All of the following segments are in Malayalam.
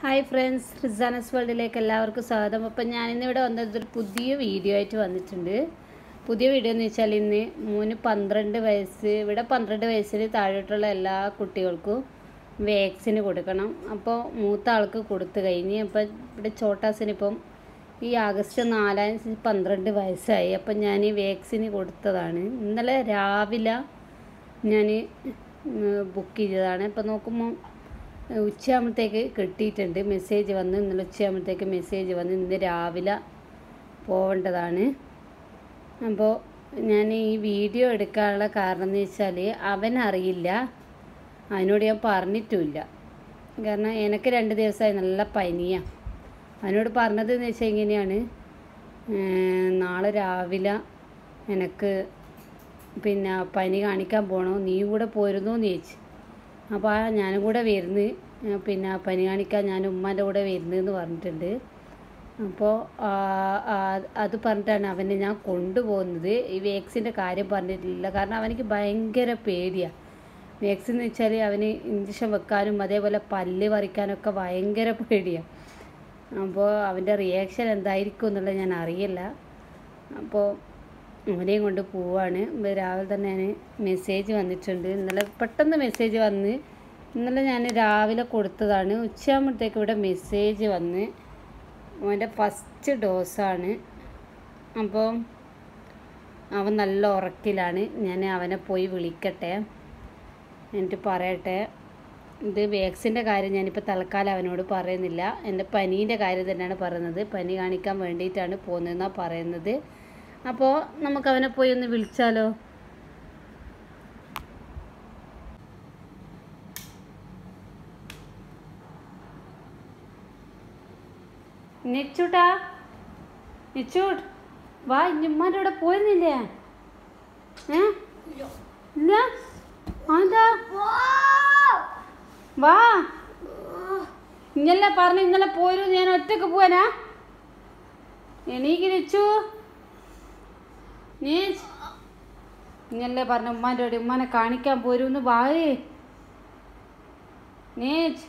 ഹായ് ഫ്രണ്ട്സ് റിസാനസ് വേൾഡിലേക്ക് എല്ലാവർക്കും സ്വാഗതം അപ്പം ഞാനിന്നിവിടെ വന്നത് ഒരു പുതിയ വീഡിയോ ആയിട്ട് വന്നിട്ടുണ്ട് പുതിയ വീഡിയോ എന്ന് വെച്ചാൽ ഇന്ന് മൂന്ന് പന്ത്രണ്ട് വയസ്സ് ഇവിടെ പന്ത്രണ്ട് വയസ്സിന് താഴോട്ടുള്ള എല്ലാ കുട്ടികൾക്കും വാക്സിന് കൊടുക്കണം അപ്പോൾ മൂത്ത ആൾക്ക് കൊടുത്തു കഴിഞ്ഞ് അപ്പം ഇവിടെ ചോട്ടാസിന് ഇപ്പം ഈ ആഗസ്റ്റ് നാലാം തീയതി പന്ത്രണ്ട് വയസ്സായി അപ്പം ഞാൻ ഈ വാക്സിന് കൊടുത്തതാണ് ഇന്നലെ രാവിലെ ഞാൻ ബുക്ക് ചെയ്തതാണ് ഇപ്പം നോക്കുമ്പോൾ ഉച്ചയാകുമ്പോഴത്തേക്ക് കിട്ടിയിട്ടുണ്ട് മെസ്സേജ് വന്ന് ഇന്നലെ ഉച്ചയാകുമ്പോഴത്തേക്ക് മെസ്സേജ് വന്ന് ഇന്ന് രാവിലെ പോവേണ്ടതാണ് അപ്പോൾ ഞാൻ ഈ വീഡിയോ എടുക്കാനുള്ള കാരണം എന്ന് വെച്ചാൽ അവനറിയില്ല അതിനോട് ഞാൻ പറഞ്ഞിട്ടുമില്ല കാരണം എനിക്ക് രണ്ട് ദിവസമായി നല്ല പനിയാണ് അവനോട് പറഞ്ഞത് എന്ന് വെച്ചാൽ ഇങ്ങനെയാണ് ഏർ നാളെ രാവിലെ എനിക്ക് പിന്നെ പനി കാണിക്കാൻ പോകണോ നീ കൂടെ പോരുന്നോ എന്ന് ചോദിച്ചു അപ്പോൾ ആ ഞാനും കൂടെ വരുന്നു ഏർ പിന്നെ പനി കാണിക്കാൻ ഞാൻ ഉമ്മാൻ്റെ കൂടെ വരുന്നതെന്ന് പറഞ്ഞിട്ടുണ്ട് അപ്പോൾ അത് പറഞ്ഞിട്ടാണ് അവനെ ഞാൻ കൊണ്ടുപോകുന്നത് ഈ വാക്സിൻ്റെ കാര്യം പറഞ്ഞിട്ടില്ല കാരണം അവനിക്ക് ഭയങ്കര പേടിയാണ് വാക്സിൻ എന്ന് വെച്ചാൽ അവന് ഇഞ്ചക്ഷൻ വെക്കാനും അതേപോലെ പല്ല് പറിക്കാനൊക്കെ ഭയങ്കര പേടിയാണ് അപ്പോൾ അവൻ്റെ റിയാക്ഷൻ എന്തായിരിക്കും എന്നുള്ളത് ഞാൻ അറിയില്ല അപ്പോൾ അവനെയും കൊണ്ട് പോവാണ് ഇന്ന് രാവിലെ തന്നെ ഞാൻ മെസ്സേജ് വന്നിട്ടുണ്ട് ഇന്നലെ പെട്ടെന്ന് മെസ്സേജ് വന്ന് ഇന്നലെ ഞാൻ രാവിലെ കൊടുത്തതാണ് ഉച്ചയാകുമ്പോഴത്തേക്ക് ഇവിടെ മെസ്സേജ് വന്ന് അവൻ്റെ ഫസ്റ്റ് ഡോസാണ് അപ്പോൾ അവൻ നല്ല ഉറക്കിലാണ് ഞാൻ അവനെ പോയി വിളിക്കട്ടെ എന്നിട്ട് പറയട്ടെ ഇത് വാക്സിൻ്റെ കാര്യം ഞാനിപ്പോൾ തൽക്കാലം അവനോട് പറയുന്നില്ല എൻ്റെ പനീൻ്റെ കാര്യം തന്നെയാണ് പറയുന്നത് പനി കാണിക്കാൻ വേണ്ടിയിട്ടാണ് പോകുന്നതെന്നാണ് പറയുന്നത് അപ്പോൾ നമുക്ക് അവനെ പോയി ഒന്ന് വിളിച്ചാലോ നെച്ചൂട്ടാ നെച്ചൂട്ട് വാ ഇഞ്ഞുമ്മാൻ്റെ കൂടെ പോയിരുന്നില്ലേ ഏ ഇല്ല അതാ വാ ഇന്നലെ പറഞ്ഞു ഇന്നലെ പോരു ഞാൻ ഒറ്റക്ക് പോവാനാ എണീക്ക് വെച്ചു നീ ഇന്നലെ പറഞ്ഞ ഉമ്മാൻ്റെ കൂടെ ഉമ്മാനെ കാണിക്കാൻ പോരൂന്ന് വായേ നീച്ച്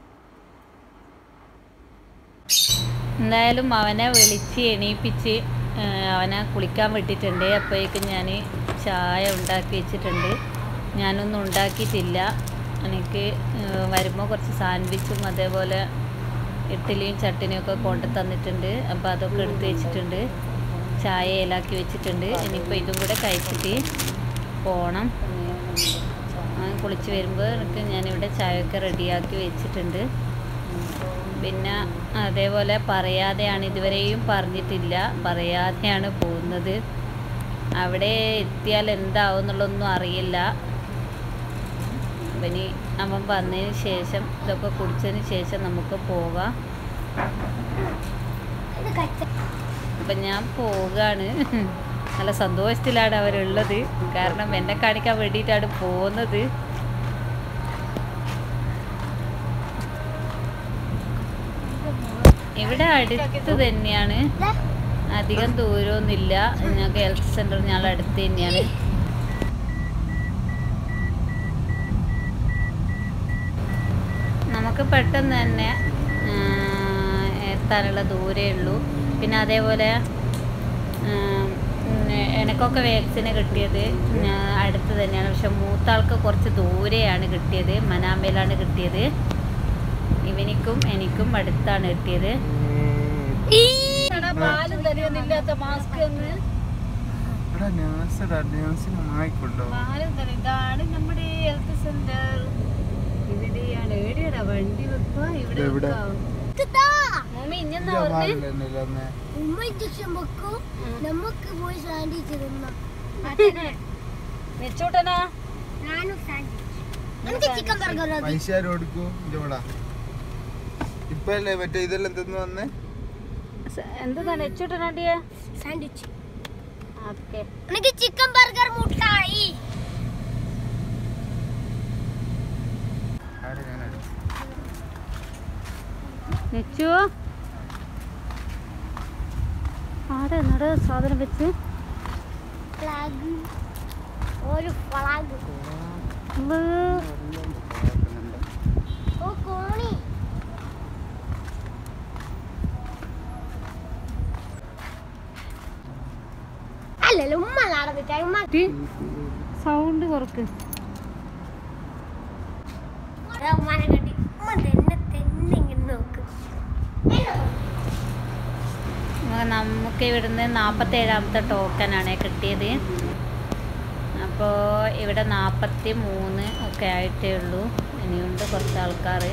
എന്തായാലും അവനെ വിളിച്ച് എണീപ്പിച്ച് ആ, അവനെ കുളിക്കാൻ വിട്ടിട്ടുണ്ട് അപ്പോഴേക്കും ഞാൻ ചായ ഉണ്ടാക്കി വെച്ചിട്ടുണ്ട് ഞാനൊന്നും ഉണ്ടാക്കിയിട്ടില്ല എനിക്ക് വരുമ്പോൾ കുറച്ച് സാൻഡ്വിച്ചും അതേപോലെ ഇഡ്ഡലിയും ചട്ടിനിയും ഒക്കെ കൊണ്ട് തന്നിട്ടുണ്ട് അപ്പോൾ അതൊക്കെ എടുത്ത് വെച്ചിട്ടുണ്ട് ചായ ഇലാക്കി വെച്ചിട്ടുണ്ട് ഇനിയിപ്പോൾ ഇതും കൂടെ കഴിച്ചിട്ട് പോകണം അവൻ കുളിച്ച് വരുമ്പോൾ എനിക്ക് ഞാനിവിടെ ചായയൊക്കെ റെഡിയാക്കി വെച്ചിട്ടുണ്ട് പിന്നെ അതേപോലെ പറയാതെയാണ് ഇതുവരെയും പറഞ്ഞിട്ടില്ല പറയാതെയാണ് പോകുന്നത് അവിടെ എത്തിയാൽ എന്താവും എന്നുള്ളതൊന്നും അറിയില്ല അവന് അവൻ വന്നതിന് ശേഷം ഇതൊക്കെ കുടിച്ചതിന് ശേഷം നമുക്ക് പോകാം അപ്പം ഞാൻ പോവുകയാണ് നല്ല സന്തോഷത്തിലാണ് അവരുള്ളത് കാരണം എന്നെ കാണിക്കാൻ വേണ്ടിയിട്ടാണ് പോകുന്നത് ഇവിടെ അടുത്ത് തന്നെയാണ് അധികം ദൂരമൊന്നുമില്ല ഞങ്ങൾക്ക് ഹെൽത്ത് സെന്റർ ഞങ്ങളുടെ അടുത്ത് തന്നെയാണ് നമുക്ക് പെട്ടെന്ന് തന്നെ ആ, എത്താനുള്ള ദൂരേ ഉള്ളൂ പിന്നെ അതേപോലെ ആ, ഉം, എനിക്കൊക്കെ വാക്സിന് കിട്ടിയത് ആ, അടുത്ത് തന്നെയാണ് പക്ഷെ മൂത്താൾക്ക് കുറച്ച് ദൂരെയാണ് കിട്ടിയത് മനാമ്പയിലാണ് കിട്ടിയത് ഇവനിക്കും എനിക്കും അടുത്താണ് കിട്ടിയത് പാലും തരുന്നില്ലാത്ത മാസ്ക് ഒന്ന് ഇവിടെ നേഴ്സടാ നേഴ്സിന് വാങ്ങിക്കൊണ്ടോ പാലും തരും ഇതാണ് നമ്മുടെ ഹെൽത്ത് സെന്റർ ഇവിടെയാണ് എവിടെയാടാ വണ്ടി വെക്കുക ഇവിടെ എവിടെ? വെക്കുക. മമ്മി ഇഞ്ഞെന്നാ പറഞ്ഞേ ഉമ്മ ഇഞ്ചക്ഷൻ വെക്കും നമുക്ക് പോയി സാൻഡ്വിച്ച് തിന്നാം നെച്ചൂട്ടനാ ഞാനും സാൻഡ്വിച്ച് എനിക്ക് ചിക്കൻ ബർഗർ പൈസ ആര് കൊടുക്കൂ ഇല്ലടാ ഇപ്പൊ അല്ലേ മറ്റേ ഇതെല്ലാം തിന്നു വന്നേ എന്താ നെച്ചൂട്ടനാണ്ടിയെ സാൻഡ്വിച്ച് ഓക്കെ എനിക്ക് ചിക്കൻ ബർഗർ മുട്ടായി ആരെ ഞാൻ അടിച്ചു നെച്ചു ആടെ നട സാധനം വെച്ച് ഫ്ലാഗ് ഒരു ഫ്ലാഗ് ഉള്ള്. ഓ കോണി ഉമ്മല്ലല്ലോ ഉമ്മ നടന്നിട്ട് ഉമ്മ സൗണ്ട് കുറക്ക് ഒരാ ഉമ്മാനെ കണ്ടി ഉമ്മ തന്നെ തന്നെ ഇങ്ങനെ നോക്കും നമുക്ക് ഇവിടുന്ന് നാൽപ്പത്തേഴാമത്തെ ടോക്കനാണ് കിട്ടിയത് അപ്പോൾ ഇവിടെ നാൽപ്പത്തി മൂന്ന് ഒക്കെ ആയിട്ടേ ഉള്ളൂ ഇനിയുണ്ട് കുറച്ച് ആൾക്കാർ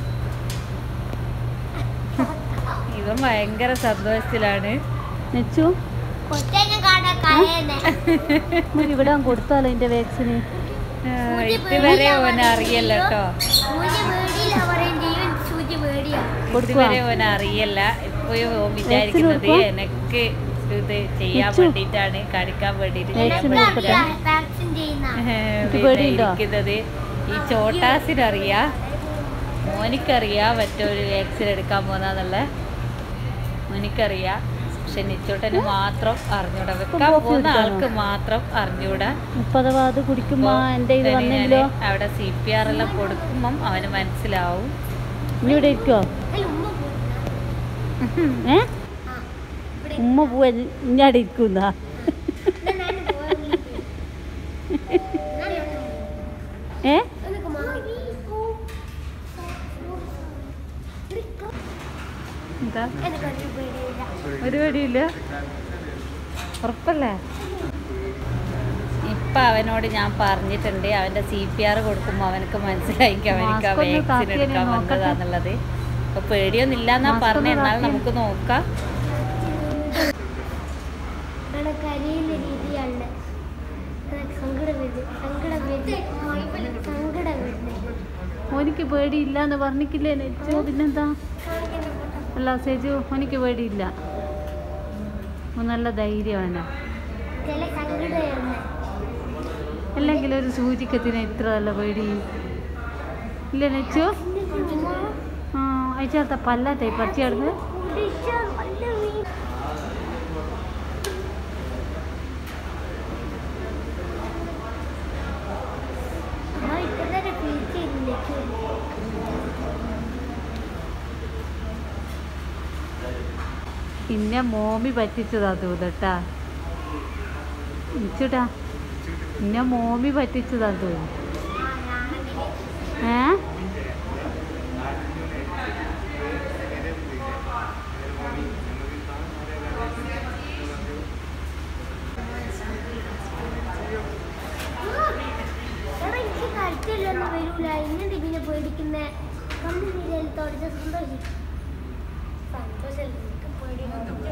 ഇവൻ ഭയങ്കര സന്തോഷത്തിലാണ് നെച്ചു കൊച്ചനെ കാണാൻ കരയുന്നേ ഇവിടെ കൊടുത്താലോ ഇതിന്റെ വാക്സിന് ആ, ഇതുവരെ ഓനെ അറിയല്ല കേട്ടോ സൂചി പേടിയില്ല പറയും ജീവൻ സൂചി പേടിയാ കൊടുക്കുവാ? ഇതുവരെ ഓനെ അറിയല്ല ഇപ്പോഴും ഓൻ വിചാരിക്കുന്നത് കൊടുക്കുവാ? എനിക്ക് ഇത് ചെയ്യാൻ വെച്ചു? വേണ്ടിയിട്ടാണ് കാണിക്കാൻ വേണ്ടിയിട്ട് ചെയ്യാൻ വാക്സിൻ വേണ്ടി കൊടുക്കട്ടെ? വാക്സിൻ ചെയ്യുന്ന ഇത് പിന്നെ പേടിയുണ്ടോ? ഇരിക്കുന്നത് ഈ ചോട്ടാസിനറിയാ മോനിക്കറിയാ മറ്റൊരു വാക്സിൻ എടുക്കാൻ പോന്നാന്നുള്ള മോനിക്കറിയാ പക്ഷെ നിച്ചോട്ടന് മാത്രം അറിഞ്ഞൂടാ വെക്കാൻ കോപ്പി പോകുന്ന എടുക്കാനോ? ആൾക്ക് മാത്രം അറിഞ്ഞൂടാ മുപ്പതവാ അത് കുടിക്കുമ്പോ അപ്പൊ എന്റെ ഇത് ഇനി വന്നെങ്കിലോ ഞാന് അവിടെ സി പി ആർ എല്ലാം കൊടുക്കുമ്പം അവന് മനസ്സിലാവും ഇനി ഇവിടെ ഇരിക്കോ അല്ല ഉമ്മ പോയി ഏ ഉമ്മ പോവാ ഇനി അവിടെ ഇരിക്കുന്ന ഞാൻ പോയി ഏ എനിക്ക് മാറി എന്താ എനിക്കൊരു പേടിയില്ല ഒരു പേടിയില്ല ഉറപ്പല്ലേ ഇപ്പൊ അവനോട് ഞാൻ പറഞ്ഞിട്ടുണ്ട് അവന്റെ സി പി ആർ കൊടുക്കുമ്പോ അവനക്ക് മനസ്സിലായിരിക്കും അവനക്ക് ആ Mask ഒന്ന് വാക്സിൻ താത്തിയെ എടുക്കാൻ നോക്കട്ടെ. വന്നതാന്നുള്ളത് അപ്പൊ പേടിയൊന്നും ഇല്ലാന്നാ Mask പറഞ്ഞ ഒന്ന് എന്നാൽ താത്തിയെ. നമുക്ക് നോക്കാം എനിക്ക് കരയുന്ന രീതിയാണ് എനിക്ക് സങ്കടം വരുന്നത് സങ്കടം വരുന്നത് സങ്കടം വരുന്നത് ഓനിക്ക് പേടിയില്ല എന്ന് പറഞ്ഞിട്ടില്ലേ നെച്ചു പിന്നെന്താ അല്ല സെജു ഓനിക്ക് പേടിയില്ല ഓൻ നല്ല ധൈര്യമാണ് ചില സങ്കടം വരുന്നത് അല്ലെങ്കിൽ ഒരു സൂചിക്കത്തിന് ഇത്ര നല്ല പേടി ഇല്ല നെച്ചു ആ അയച്ചാത്ത പല്ലാത്തേ പറിച്ചെടുത്ത് പിന്നെ മോമി പറ്റിച്ചതാ തോന്നട്ടാ ഇച്ചുട്ടാ പിന്നെ മോമി പറ്റിച്ചതാ തോന്നുന്നു ഏ എനിക്ക് കളിച്ചില്ലൊന്നും വരൂല ഇങ്ങനെ പിന്നെ പേടിക്കുന്ന കണ്ണു നീരൽ തുടച്ച സന്തോഷം സന്തോഷം എനിക്ക് പേടിയൊന്നും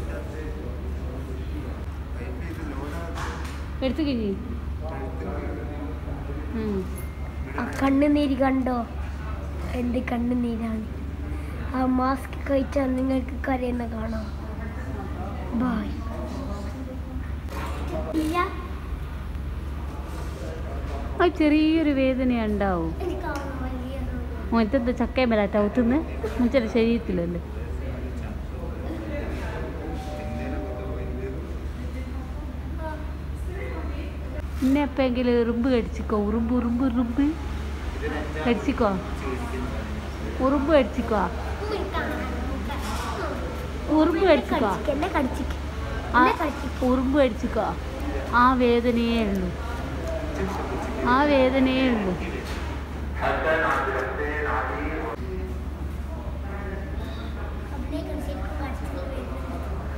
എടുത്തു കഴിഞ്ഞി ആ കണ്ണുനീര് കണ്ടോ എൻ്റെ കണ്ണുനീരാണ് ആ മാസ്ക് കഴിച്ചാൽ നിങ്ങൾക്ക് കരയുന്ന കാണാം ബായ് ഇല്ല ആ ചെറിയൊരു വേദന ഉണ്ടാവും എനിക്ക് വലിയ മുറ്റത്ത് ചക്കയമല്ലാറ്റ ഔത്തുന്ന് മുച്ചയുടെ ശരീരത്തിലല്ലേ പിന്നെ എപ്പെങ്കിലും ഉറുമ്പ് കടിച്ചിക്കോ ഉറുമ്പ് ഉറുമ്പ് ഉറുമ്പ് കടിച്ചിക്കോ ഉറുമ്പ് കടിച്ചിക്കോ ഉറുമ്പ് കടിച്ചിക്കോ എന്നെ കടിച്ചിക്ക് ആ എന്നെ കടിച്ചിക്ക് ഉറുമ്പ് കടിച്ചിക്കോ ആ വേദനയേ ഉള്ളൂ ആ വേദനയേ ഉള്ളൂ അഭിനയ കടിച്ചിക്ക് കടിച്ചിട്ട് വരുന്നുണ്ട്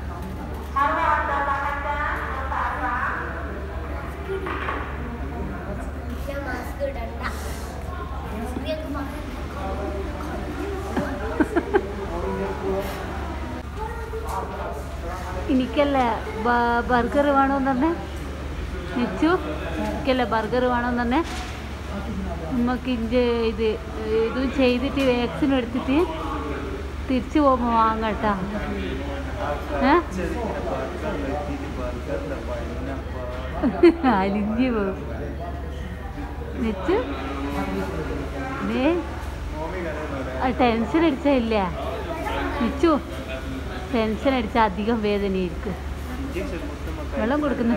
ഞാൻ മാസ്ക് ഇടണ്ട നിങ്ങൾക്ക് എനിക്കല്ലേ ബർഗർ വേണമെന്ന് തന്നെ നിച്ചു എനിക്കല്ലേ ബർഗർ വേണമെന്ന് തന്നെ നമുക്ക് ഇഞ്ച് ഇത് ഇതും ചെയ്തിട്ട് വാക്സിൻ എടുത്തിട്ട് തിരിച്ചു പോകുമ്പോൾ വാങ്ങട്ടാ ഏ അലിഞ്ഞു പോകും നിച്ചു ദേ ടെൻഷൻ അടിച്ചില്ല നിച്ചു ടെൻഷൻ അടിച്ച അധികം വേദനയായിരിക്കും വെള്ളം കൊടുക്കുന്നു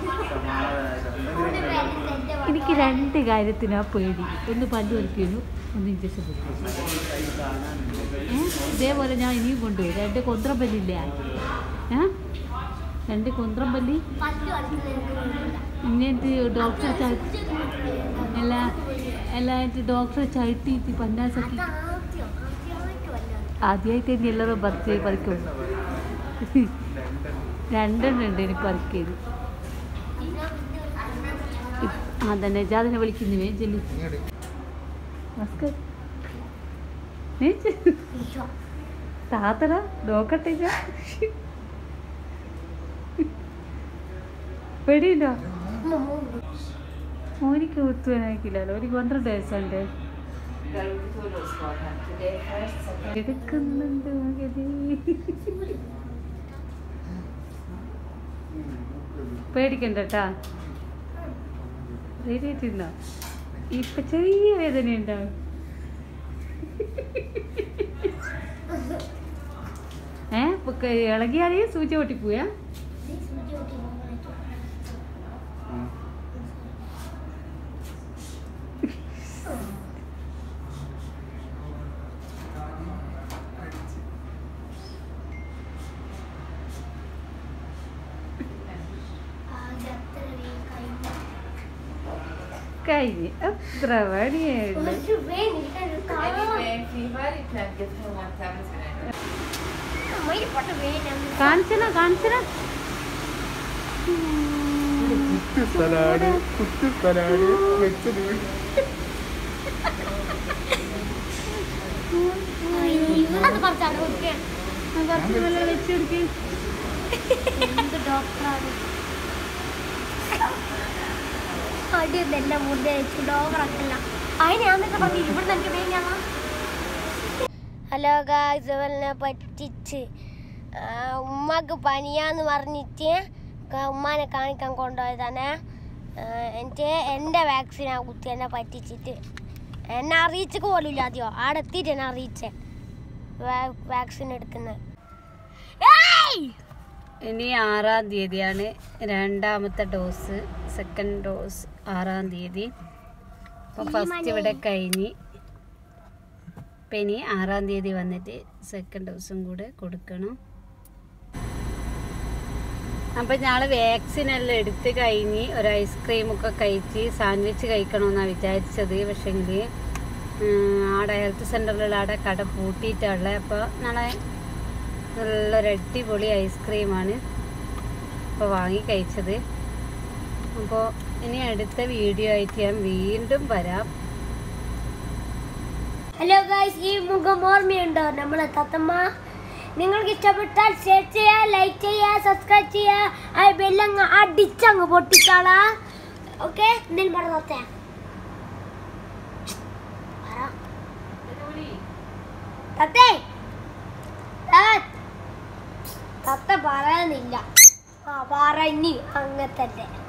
എനിക്ക് രണ്ട് കാര്യത്തിനാ പേടി ഒന്ന് പല്ല് വലിക്കുന്നു ഒന്ന് ഇഞ്ചക്ഷൻ ഇതേപോലെ ഞാൻ ഇനിയും കൊണ്ടുപോയി രണ്ട് കൊന്ത്രമ്പല്ലില്ലേ ഏ രണ്ട് കൊന്ത്രമ്പല്ലി പല്ല് കളിക്കുന്ന എന്നിട്ട് ഡോക്ടറെ ചവിട്ടി അല്ല അല്ല എന്നിട്ട് ഡോക്ടറെ ചവിട്ടിയിട്ട് പന്നാസക്കി ആദ്യം ആദ്യമായിട്ട് വന്നത് ആദ്യമായിട്ട് ഇനി എല്ലാവരും പറിച്ച് പറിക്കും രണ്ടെണ്ണം ഉണ്ട് ഇനി പറിക്കത് അതന്നെ ജാതിനെ വിളിക്കുന്നുവേ ജെല്ലി ഇങ്ങോട്ട് നമസ്കാരം നീ താത്തട നോക്കട്ടെ ഞാൻ പേടിയുണ്ടോ മോനിക്ക് കുത്തുവാനായിക്കില്ലല്ലോ ഒരു പന്ത്രണ്ട് വയസ്സുണ്ട് എടുക്കുന്നുണ്ട് മകനെ. പേടിക്കണ്ട കേട്ടാ ധൈര്യമായിട്ടിരുന്നോ ഇപ്പൊ ചെറിയ വേദന ഉണ്ടാവും ഏ ഇളകിയാലേ സൂചി പൊട്ടിപ്പോയാ കഴിഞ്ഞ് എത്ര പണിയുണ്ട് കാണിച്ചന കാണിച്ചന കുത്തു സ്ഥലാണ് കുത്തു സ്ഥലാണ് വെച്ചത് ഇവരത് കുറച്ചാണ് ഓക്കെ കുറച്ച് നല്ല വെച്ചെടുക്ക് എന്ത് ഡോക്ടറാണ് അടി എല്ലാം മുന്നേ വെച്ചു ഡോക്ടറല്ല അതിന് ഞാൻ നിനക്ക് പറഞ്ഞു ഇവിടെ എനിക്ക് വേഗം ഹലോ ഗായ്സ് ഇവലിനെ പറ്റിച്ച് ആ, ഉമ്മക്ക് പനിയാന്ന് പറഞ്ഞിട്ട് ക- ഉമ്മാനെ കാണിക്കാൻ കൊണ്ടുപോയതാണ് ആ, എനിക്ക് എൻ്റെ വാക്സിനാ കുത്തി എന്നെ പറ്റിച്ചിട്ട് എന്നെ അറിയിച്ചക്ക് പോലും ഇല്ല ആദ്യം ആടെ എത്തിയിട്ട് എന്നെ അറിയിച്ചേ വാക്സിൻ എടുക്കുന്നത് ഇനി ആറാം തീയതിയാണ് രണ്ടാമത്തെ ഡോസ് സെക്കൻഡ് ഡോസ് ആറാം തീയതി അപ്പോൾ ഫസ്റ്റ് ഇവിടെ കഴിഞ്ഞ് അപ്പം ഇനി ആറാം തീയതി വന്നിട്ട് സെക്കൻഡ് ഡോസും കൂടെ കൊടുക്കണം അപ്പം ഞങ്ങൾ വാക്സിൻ എല്ലാം എടുത്ത് കഴിഞ്ഞ് ഒരു ഐസ്ക്രീമൊക്കെ കഴിച്ച് സാൻഡ്വിച്ച് കഴിക്കണമെന്നാണ് വിചാരിച്ചത് പക്ഷേങ്കിൽ ആടെ ഹെൽത്ത് സെൻ്ററിലുള്ള ആടെ കട പൂട്ടിയിട്ടുള്ളത് അപ്പോൾ നാളെ നല്ലൊരു അടിപൊളി ഐസ്ക്രീമാണ് ഇപ്പോൾ വാങ്ങി കഴിച്ചത് അപ്പോൾ ഇനി അടുത്ത വീഡിയോ ആയിട്ട് ഞാൻ വീണ്ടും വരാം ഹലോ ഗായ്സ് ഈ മുഖം ഓർമ്മയുണ്ടോ നമ്മളെ തത്തമ്മ നിങ്ങൾക്ക് ഇഷ്ടപ്പെട്ടാൽ ഷെയർ ചെയ്യുക ലൈക്ക് ചെയ്യുക സബ്സ്ക്രൈബ് ചെയ്യുക ആ ബെല്ലങ്ങ് അടിച്ചങ്ങ് പൊട്ടിച്ചാളാ ഓക്കെ എന്തെങ്കിലും പറ തത്തേ പറ. തത്തേ തത്ത്. തത്ത പറയുന്നില്ല ആ പറ ഇനി അങ്ങനത്തെ